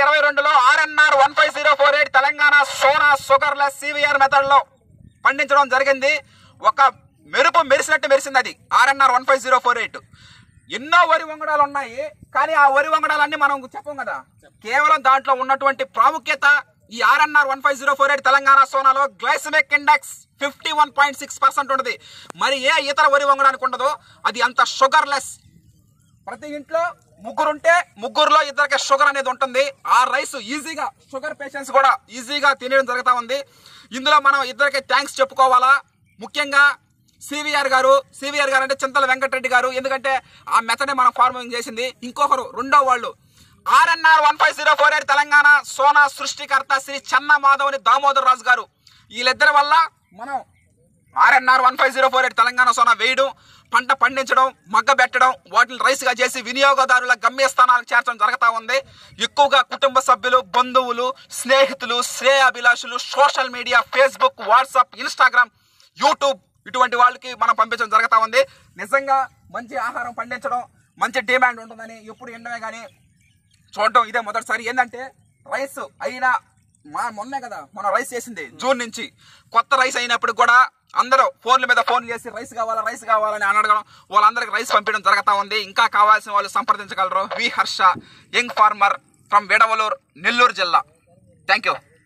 ఇరవై రెండులో RNR one five zero four eight Telangana Sona sugarless CVR method లో పండించడం జరిగింది ఒక మెరుపు మెరిసినట్టు మెరిసింది అది RNR one five zero four eight ఎన్నో వరి వంగడాలు ఉన్నాయి కానీ ఆ వరి వంగడాలన్నీ మనం చెప్పం కదా కేవలం దాంట్లో ఉన్నటువంటి ప్రాముఖ్యత ఈ RNR one five zero four eight Telangana సోనాలో glycemic index fifty one point six percent ఉంటుంది మరి ఏ ఇతర వరి వంగడానికి ఉండదో అది అంత షుగర్లెస్ ప్రతి ఇంట్లో ముగ్గురుంటే ముగ్గురులో ఇద్దరికి షుగర్ అనేది ఉంటుంది ఆ రైస్ ఈజీగా షుగర్ పేషెంట్స్ కూడా ఈజీగా తినడం జరుగుతూ ఉంది ఇందులో మనం ఇద్దరికి థ్యాంక్స్ చెప్పుకోవాలా ముఖ్యంగా సివిఆర్ గారు సివిఆర్ గారు అంటే చింతల వెంకటరెడ్డి గారు ఎందుకంటే ఆ మెథడే మనం ఫార్మింగ్ చేసింది ఇంకొకరు రెండో వాళ్ళు RNR one five zero four eight Telangana Sona సృష్టికర్త శ్రీ చెన్న మాధవని దామోదర్ రాజు గారు వీళ్ళిద్దరి వల్ల మనం RNR one five zero four eight Telangana Sona వేయడం పంట పండించడం మగ్గ పెట్టడం వాటిని రైస్గా చేసి వినియోగదారుల గమ్యస్థానాలకు చేర్చడం జరుగుతూ ఉంది ఎక్కువగా కుటుంబ సభ్యులు బంధువులు స్నేహితులు శ్రేయాభిలాషులు social media Facebook WhatsApp Instagram YouTube ఇటువంటి వాళ్ళకి మనం పంపించడం జరుగుతూ ఉంది నిజంగా మంచి ఆహారం పండించడం మంచి డిమాండ్ ఉంటుందని ఎప్పుడు ఎండమే కానీ చూడటం ఇదే మొదటిసారి ఏంటంటే రైస్ అయినా మా మొన్నే కదా మనం రైస్ చేసింది జూన్ నుంచి కొత్త రైస్ అయినప్పుడు కూడా అందరూ ఫోన్ల మీద ఫోన్ చేసి రైస్ కావాలా రైస్ కావాలని అని అడగడం వాళ్ళందరికి రైస్ పంపించడం జరుగుతూ ఉంది ఇంకా కావాల్సిన వాళ్ళు సంప్రదించగలరు V Harsha young farmer from Vidavaluru Nellore జిల్లా థ్యాంక్ యూ